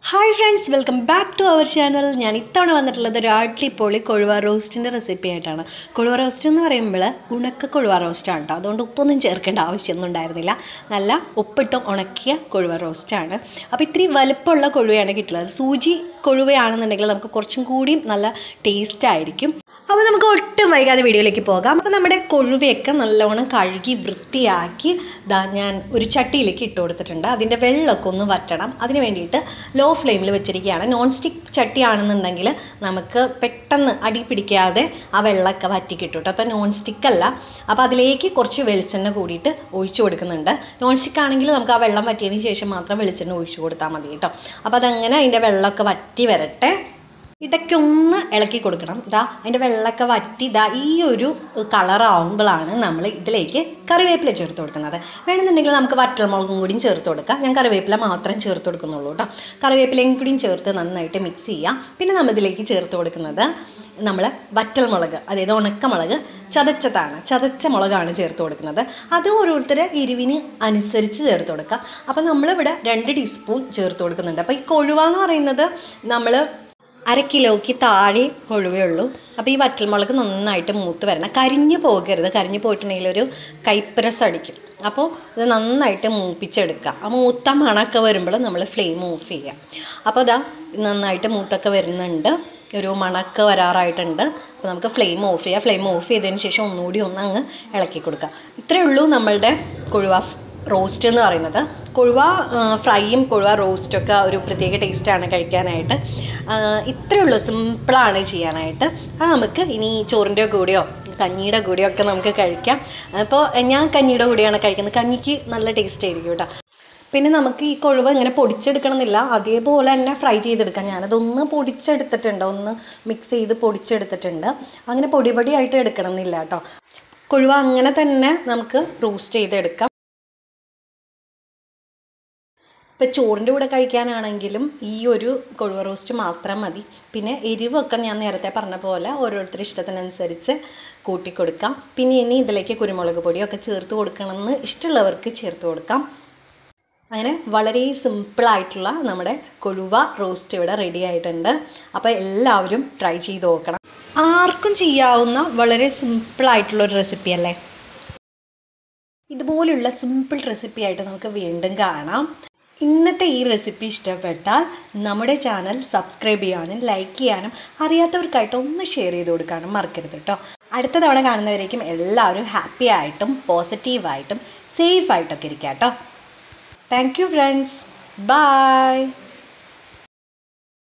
hi friends welcome back to our channel ഞാൻ ഇത്തവണ വന്നിട്ടുള്ളത് ഒരു അടിപൊളി കൊഴുവ റോസ്റ്റിൻ്റെ റെസിപ്പി ആയിട്ടാണ് കൊഴുവ റോസ്റ്റ് എന്ന് പറയുമ്പോൾ ഉണക്ക കൊഴുവ റോസ്റ്റാണ് കേട്ടോ അതുകൊണ്ട് ഉപ്പൊന്നും ചേർക്കേണ്ട ആവശ്യമൊന്നും ഉണ്ടായിരുന്നില്ല നല്ല ഉപ്പിട്ട് ഉണക്കിയ കൊഴുവ റോസ്റ്റാണ് അപ്പോൾ ഇത്തിരി വലുപ്പമുള്ള കൊഴുവയാണ് കിട്ടുന്നത് സൂചി കൊഴുവയാണെന്നുണ്ടെങ്കിൽ നമുക്ക് കുറച്ചും കൂടി നല്ല ടേസ്റ്റ് ആയിരിക്കും അപ്പോൾ നമുക്ക് ഒട്ടും വൈകാതെ വീഡിയോയിലേക്ക് പോകാം അപ്പോൾ നമ്മുടെ കൊഴുവയൊക്കെ നല്ലോണം കഴുകി വൃത്തിയാക്കി ദാ ഞാൻ ഒരു ചട്ടിയിലേക്ക് ഇട്ട് കൊടുത്തിട്ടുണ്ട് അതിൻ്റെ വെള്ളമൊക്കെ ഒന്ന് വറ്റണം അതിന് വേണ്ടിയിട്ട് ലോ ഫ്ലെയിമിൽ വെച്ചിരിക്കുകയാണ് നോൺ സ്റ്റിക്ക് ചട്ടിയാണെന്നുണ്ടെങ്കിൽ നമുക്ക് പെട്ടെന്ന് അടി പിടിക്കാതെ ആ വെള്ളമൊക്കെ വറ്റി കിട്ടും കേട്ടോ അപ്പോൾ നോൺ സ്റ്റിക്ക് അല്ല അപ്പോൾ അതിലേക്ക് കുറച്ച് വെളിച്ചെണ്ണ കൂടിയിട്ട് ഒഴിച്ചു കൊടുക്കുന്നുണ്ട് നോൺ സ്റ്റിക്ക് ആണെങ്കിൽ നമുക്ക് ആ വെള്ളം വറ്റിയതിന് ശേഷം മാത്രം വെളിച്ചെണ്ണ ഒഴിച്ചു കൊടുത്താൽ മതി കേട്ടോ അപ്പോൾ അതങ്ങനെ അതിൻ്റെ വെള്ളമൊക്കെ വറ്റി വരട്ടെ ഇതൊക്കെ ഒന്ന് ഇളക്കി കൊടുക്കണം ഇതാ അതിൻ്റെ വെള്ളമൊക്കെ വറ്റി ഇതാ ഈ ഒരു കളറാവുമ്പോഴാണ് നമ്മൾ ഇതിലേക്ക് കറിവേപ്പില ചേർത്ത് കൊടുക്കുന്നത് വേണമെന്നുണ്ടെങ്കിൽ നമുക്ക് വറ്റൽമുളകും കൂടിയും ചേർത്ത് കൊടുക്കാം ഞാൻ കറിവേപ്പില മാത്രം ചേർത്ത് കൊടുക്കുന്നുള്ളൂ കേട്ടോ കറിവേപ്പിലയും കൂടിയും ചേർത്ത് നന്നായിട്ട് മിക്സ് ചെയ്യാം പിന്നെ നമ്മൾ ഇതിലേക്ക് ചേർത്ത് കൊടുക്കുന്നത് നമ്മൾ വറ്റൽമുളക് അതായത് ഉണക്കമുളക് ചതച്ചതാണ് ചതച്ച മുളകാണ് ചേർത്ത് കൊടുക്കുന്നത് അത് ഓരോരുത്തർ എരിവിന് അനുസരിച്ച് ചേർത്ത് കൊടുക്കുക അപ്പോൾ നമ്മളിവിടെ രണ്ട് ടീസ്പൂൺ ചേർത്ത് കൊടുക്കുന്നുണ്ട് അപ്പോൾ ഈ കൊഴുവ എന്ന് പറയുന്നത് നമ്മൾ അര കിലോയ്ക്ക് താഴെ കൊഴുവേ ഉള്ളൂ അപ്പോൾ ഈ വറ്റൽമുളക് നന്നായിട്ട് മൂത്ത് വരണം കരിഞ്ഞു പോകരുത് കരിഞ്ഞു പോയിട്ടുണ്ടെങ്കിൽ ഒരു കൈപ്പരസ് അടിക്കും അപ്പോൾ ഇത് നന്നായിട്ട് മൂപ്പിച്ചെടുക്കുക ആ മൂത്ത മണമൊക്കെ വരുമ്പോൾ നമ്മൾ ഫ്ലെയിം ഓഫ് ചെയ്യുക അപ്പോൾ ഇതാ നന്നായിട്ട് മൂത്തൊക്കെ വരുന്നുണ്ട് ഒരു മണക്ക് വരാറായിട്ടുണ്ട് അപ്പോൾ നമുക്ക് ഫ്ലെയിം ഓഫ് ചെയ്യുക ഫ്ലെയിം ഓഫ് ചെയ്തതിന് ശേഷം ഒന്നുകൂടി ഒന്ന് അങ്ങ് ഇളക്കി കൊടുക്കുക ഇത്രയേ ഉള്ളൂ നമ്മളുടെ കൊഴുവ റോസ്റ്റ് എന്ന് പറയുന്നത് കൊഴുവ ഫ്രൈയും കൊഴുവ റോസ്റ്റും ഒക്കെ ഒരു പ്രത്യേക ടേസ്റ്റാണ് കഴിക്കാനായിട്ട് ഇത്രയേ ഉള്ളൂ സിമ്പിളാണ് ചെയ്യാനായിട്ട് അത് നമുക്ക് ഇനി ചോറിൻ്റെ കൂടെയോ കഞ്ഞിയുടെ കൂടെയോ ഒക്കെ നമുക്ക് കഴിക്കാം അപ്പോൾ ഞാൻ കഞ്ഞിയുടെ കൂടെയാണ് കഴിക്കുന്നത് കഞ്ഞിക്ക് നല്ല ടേസ്റ്റ് ആയിരിക്കും കേട്ടോ പിന്നെ നമുക്ക് ഈ കൊഴുവ ഇങ്ങനെ പൊടിച്ചെടുക്കണമെന്നില്ല അതേപോലെ തന്നെ ഫ്രൈ ചെയ്തെടുക്കാം ഞാനതൊന്ന് പൊടിച്ചെടുത്തിട്ടുണ്ട് ഒന്ന് മിക്സ് ചെയ്ത് പൊടിച്ചെടുത്തിട്ടുണ്ട് അങ്ങനെ പൊടി പൊടിയായിട്ട് എടുക്കണമെന്നില്ല കേട്ടോ കൊഴുവ അങ്ങനെ തന്നെ നമുക്ക് റോസ്റ്റ് ചെയ്തെടുക്കാം ഇപ്പോൾ ചോറിൻ്റെ കൂടെ കഴിക്കാനാണെങ്കിലും ഈ ഒരു കൊഴുവ റോസ്റ്റ് മാത്രം മതി പിന്നെ എരിവൊക്കെ ഞാൻ നേരത്തെ പറഞ്ഞ പോലെ ഓരോരുത്തരുടെ ഇഷ്ടത്തിനനുസരിച്ച് കൂട്ടി കൊടുക്കാം പിന്നെ ഇനി ഇതിലേക്ക് കുരുമുളക് പൊടിയൊക്കെ ചേർത്ത് കൊടുക്കണമെന്ന് ഇഷ്ടമുള്ളവർക്ക് ചേർത്ത് കൊടുക്കാം അങ്ങനെ വളരെ സിമ്പിളായിട്ടുള്ള നമ്മുടെ കൊഴുവ റോസ്റ്റ് ഇവിടെ റെഡി ആയിട്ടുണ്ട് അപ്പോൾ എല്ലാവരും ട്രൈ ചെയ്ത് നോക്കണം ആർക്കും ചെയ്യാവുന്ന വളരെ സിമ്പിളായിട്ടുള്ളൊരു റെസിപ്പി അല്ലേ ഇതുപോലുള്ള സിമ്പിൾ റെസിപ്പി ആയിട്ട് നമുക്ക് വീണ്ടും കാണാം ഇന്നത്തെ ഈ റെസിപ്പി ഇഷ്ടപ്പെട്ടാൽ നമ്മുടെ ചാനൽ സബ്സ്ക്രൈബ് ചെയ്യാനും ലൈക്ക് ചെയ്യാനും അറിയാത്തവർക്കായിട്ട് ഒന്ന് ഷെയർ ചെയ്ത് കൊടുക്കാനും മറക്കരുത് കേട്ടോ അടുത്ത തവണ കാണുന്നവരേക്കും എല്ലാവരും ഹാപ്പി ആയിട്ടും പോസിറ്റീവായിട്ടും സേഫ് ആയിട്ടൊക്കെ ഇരിക്കാം കേട്ടോ താങ്ക് യു ഫ്രണ്ട്സ് ബൈ